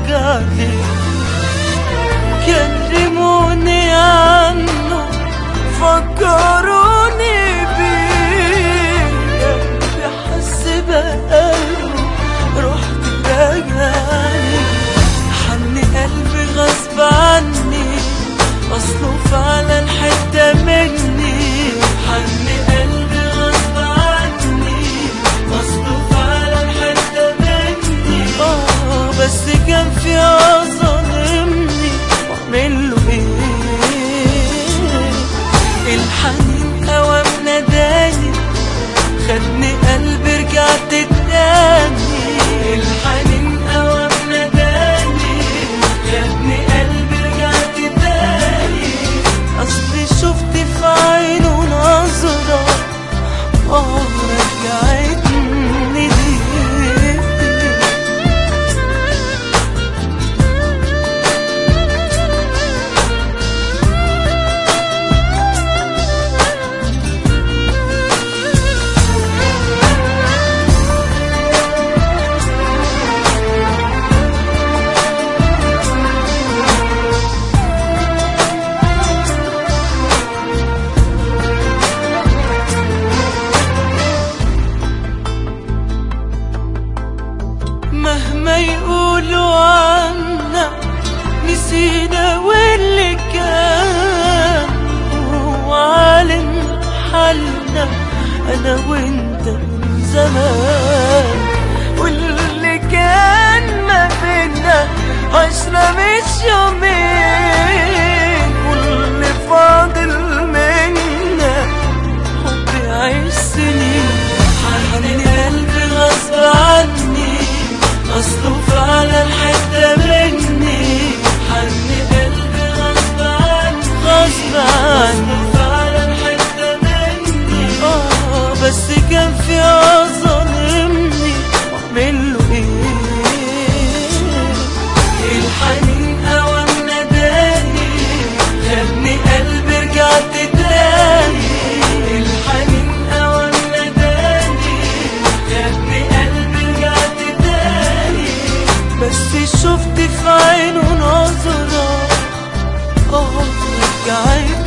ارجع ليه كلموني عنه فكروني بيه قلبي حس بقلبه رحت راجعني حن قلبي غصب عني اصله فعلا حتة مني حن قلبي غصب عني اصله فعلا حتة مني اه بس كان في ظالمني واعمل له ايه الحنين اوام ناداني خدني قلبي رجعت تاني الحنين اوام ناداني خدني قلبي رجعت تاني اصلي شفت في عينه نظرة اه رجعتني ليه مهما يقولوا عنا نسينا واللي كان هو عالم حالنا انا وانت من زمان واللي كان ما بينا عشرة مش يومين واللي فاضل منا حب يعيش سنين حنين قلبي غصب عني اصله فعلا حتة مني حن قلبي غصب عني غصب عني فعلا حتة مني اه بس كان في ظالمني واعمل له ايه الحنين اوام ناداني خدني قلبي رجعت تاني الحنين اوام ناداني خدني قلبي رجعت تاني بس شفت في عينه نظرة اه رجعت